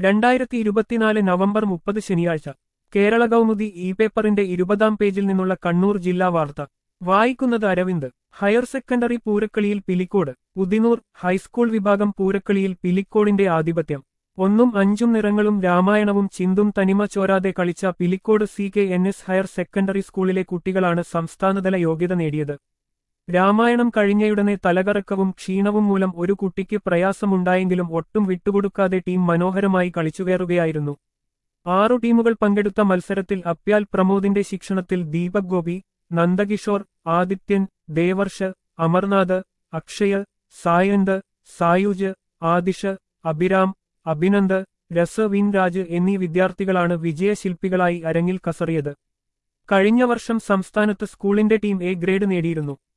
രണ്ടായിരത്തി ഇരുപത്തിനാല് നവംബർ മുപ്പത് ശനിയാഴ്ച കേരള കൗമുദി ഇ പേപ്പറിന്റെ ഇരുപതാം പേജിൽ നിന്നുള്ള കണ്ണൂർ ജില്ലാ വാർത്ത വായിക്കുന്നത് അരവിന്ദ് ഹയർ സെക്കൻഡറി പൂരക്കളിയിൽ പിലിക്കോട് ഉദിനൂർ ഹൈസ്കൂൾ വിഭാഗം പൂരക്കളിയിൽ പിലിക്കോടിന്റെ ആധിപത്യം ഒന്നും അഞ്ചും നിറങ്ങളും രാമായണവും ചിന്തും തനിമ ചോരാതെ കളിച്ച Pilicode C K N S higher secondary സ്കൂളിലെ കുട്ടികളാണ് സംസ്ഥാനതല യോഗ്യത നേടിയത് രാമായണം കഴിഞ്ഞയുടനെ തലകറക്കവും ക്ഷീണവും മൂലം ഒരു കുട്ടിക്ക് പ്രയാസമുണ്ടായെങ്കിലും ഒട്ടും വിട്ടുകൊടുക്കാതെ ടീം മനോഹരമായി കളിച്ചുകയറുകയായിരുന്നു ആറു ടീമുകൾ പങ്കെടുത്ത മത്സരത്തിൽ അപ്യാൽ പ്രമോദിന്റെ ശിക്ഷണത്തിൽ ദീപക് ഗോപി നന്ദകിഷോർ ആദിത്യൻ ദേവർഷ് അമർനാഥ് അക്ഷയ് സായന്ത് സായുജ് ആദിഷ് അഭിരാം അഭിനന്ദ് രസവിൻ രാജ് എന്നീ വിദ്യാർത്ഥികളാണ് വിജയശില്പികളായി അരങ്ങിൽ കസറിയത് കഴിഞ്ഞ വർഷം സംസ്ഥാനത്ത് സ്കൂളിന്റെ ടീം എ ഗ്രേഡ് നേടിയിരുന്നു